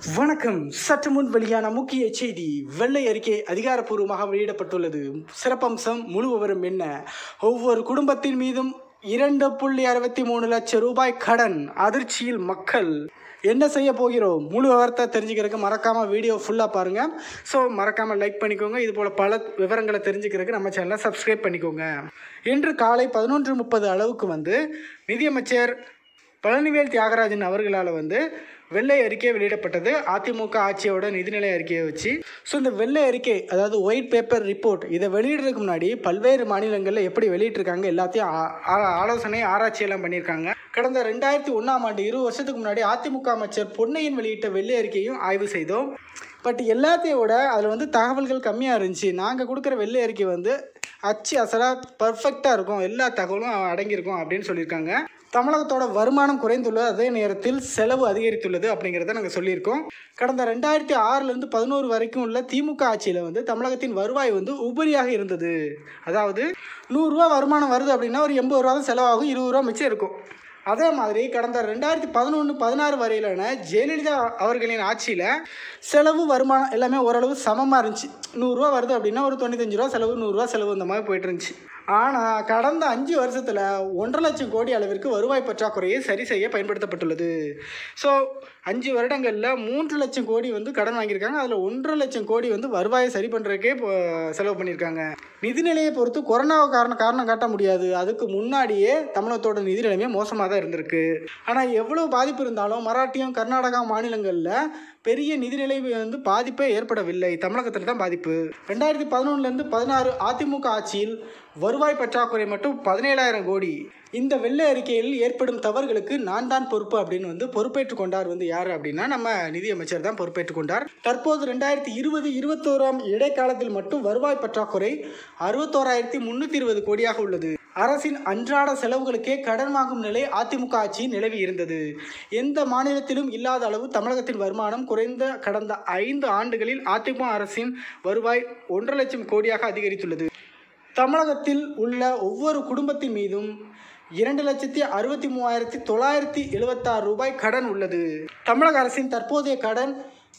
வணக்கம் சற்று முன் வெளியான முக்கிய செய்தி வெள்ளை அறிக்கை அதிகாரப்பூர்வமாக வெளியிடப்பட்டுள்ளது சிறப்பம்சம் முழு விவரம் என்ன ஒவ்வொரு குடும்பத்தின் மீதும் இரண்டு புள்ளி அறுபத்தி மூணு லட்சம் ரூபாய் கடன் அதிர்ச்சியில் மக்கள் என்ன செய்ய போகிறோம் முழு விவரத்தை தெரிஞ்சுக்கிறதுக்கு மறக்காமல் வீடியோ ஃபுல்லாக பாருங்கள் ஸோ மறக்காமல் லைக் பண்ணிக்கோங்க இது போல் பல விவரங்களை தெரிஞ்சுக்கிறதுக்கு நம்ம சேனலை சப்ஸ்கிரைப் பண்ணிக்கோங்க இன்று காலை பதினொன்று முப்பது அளவுக்கு வந்து நிதியமைச்சர் பழனிவேல் தியாகராஜன் அவர்களால் வந்து வெள்ளை அறிக்கை வெளியிடப்பட்டது அதிமுக ஆட்சியோட நிதிநிலை அறிக்கையை வச்சு ஸோ இந்த வெள்ளை அறிக்கை அதாவது ஒயிட் பேப்பர் ரிப்போர்ட் இதை வெளியிடுறதுக்கு முன்னாடி பல்வேறு மாநிலங்களில் எப்படி வெளியிட்டிருக்காங்க எல்லாத்தையும் ஆ- ஆ- ஆலோசனை ஆராய்ச்சி எல்லாம் பண்ணியிருக்காங்க கடந்த ரெண்டாயிரத்தி ஒன்றாம் ஆண்டு இரு வருஷத்துக்கு முன்னாடி அதிமுக அமைச்சர் பொன்னையன் வெளியிட்ட வெள்ளை அறிக்கையும் ஆய்வு செய்தோம் பட் எல்லாத்தையும் விட அதில் வந்து தகவல்கள் கம்மியாக இருந்துச்சு நாங்கள் கொடுக்குற வெள்ளை அறிக்கை வந்து அச்சு அசலாக பர்ஃபெக்டாக இருக்கும் எல்லா தகவலும் அடங்கியிருக்கும் அப்படின்னு சொல்லியிருக்காங்க தமிழகத்தோட வருமானம் குறைந்துள்ளது அதே நேரத்தில் செலவு அதிகரித்துள்ளது அப்படிங்கிறத நாங்கள் சொல்லியிருக்கோம் கடந்த ரெண்டாயிரத்தி ஆறுலேருந்து பதினோரு வரைக்கும் உள்ள திமுக ஆட்சியில் வந்து தமிழகத்தின் வருவாய் வந்து உபரியாக இருந்தது அதாவது நூறுரூவா வருமானம் வருது அப்படின்னா ஒரு எண்பது ரூபா தான் செலவாகும் இருபது ரூபா மிச்சம் இருக்கும் அதே மாதிரி கடந்த ரெண்டாயிரத்தி பதினொன்று பதினாறு வரையிலான ஜெயலலிதா அவர்களின் ஆட்சியில் செலவு வருமானம் எல்லாமே ஓரளவு சமமாக இருந்துச்சு நூறுரூவா வருது அப்படின்னா ஒரு தொண்ணூத்தஞ்சு ரூபா செலவு நூறுரூவா செலவு இந்த மாதிரி போயிட்டு இருந்துச்சு ஆனால் கடந்த அஞ்சு வருஷத்தில் ஒன்றரை லட்சம் கோடி அளவிற்கு வருவாய் பற்றாக்குறையை சரி செய்ய பயன்படுத்தப்பட்டுள்ளது ஸோ அஞ்சு வருடங்களில் மூன்று லட்சம் கோடி வந்து கடன் வாங்கியிருக்காங்க அதில் ஒன்றரை லட்சம் கோடி வந்து வருவாயை சரி பண்ணுறதுக்கே இப்போ செலவு பண்ணியிருக்காங்க நிதிநிலையை பொறுத்து கொரோனாவை காரணம் காரணம் காட்ட முடியாது அதுக்கு முன்னாடியே தமிழகத்தோட நிதி நிலைமை மோசமாக தான் இருந்திருக்கு ஆனால் எவ்வளோ பாதிப்பு இருந்தாலும் மராட்டியம் கர்நாடகா மாநிலங்களில் பெரிய நிதிநிலை வந்து பாதிப்பே ஏற்படவில்லை தமிழகத்தில் தான் பாதிப்பு ரெண்டாயிரத்தி பதினொன்றுலேருந்து பதினாறு அதிமுக ஆட்சியில் வருவாய் பற்றாக்குறை மட்டும் பதினேழாயிரம் கோடி இந்த வெள்ளை அறிக்கையில் ஏற்படும் தவறுகளுக்கு நான் தான் பொறுப்பு அப்படின்னு வந்து பொறுப்பேற்றுக் கொண்டார் வந்து யார் அப்படின்னா நம்ம நிதியமைச்சர் தான் பொறுப்பேற்றுக் கொண்டார் தற்போது ரெண்டாயிரத்தி இருபது இருபத்தோராம் இடைக்காலத்தில் மட்டும் வருவாய் பற்றாக்குறை அறுபத்தோராயிரத்தி முன்னூற்றி இருபது கோடியாக உள்ளது அரசின் அன்றாட செலவுகளுக்கே கடன் வாங்கும் நிலை அதிமுக ஆட்சியில் நிலவி இருந்தது எந்த மாநிலத்திலும் இல்லாத அளவு தமிழகத்தின் வருமானம் குறைந்த கடந்த ஐந்து ஆண்டுகளில் அதிமுக அரசின் வருவாய் ஒன்றரை லட்சம் கோடியாக அதிகரித்துள்ளது தமிழகத்தில் உள்ள ஒவ்வொரு குடும்பத்தின் மீதும் இரண்டு லட்சத்தி அறுபத்தி மூவாயிரத்தி தொள்ளாயிரத்தி எழுபத்தாறு ரூபாய் கடன் உள்ளது தமிழக அரசின் தற்போதைய கடன்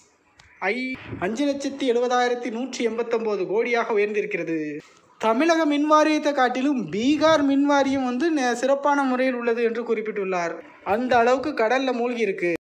ஐ அஞ்சு லட்சத்தி எழுபதாயிரத்தி நூற்றி எண்பத்தொம்போது கோடியாக உயர்ந்திருக்கிறது தமிழக மின் வாரியத்தை காட்டிலும் பீகார் மின் வாரியம் வந்து ந- சிறப்பான முறையில் உள்ளது என்று குறிப்பிட்டுள்ளார் அந்த அளவுக்கு கடல்ல மூழ்கி இருக்கு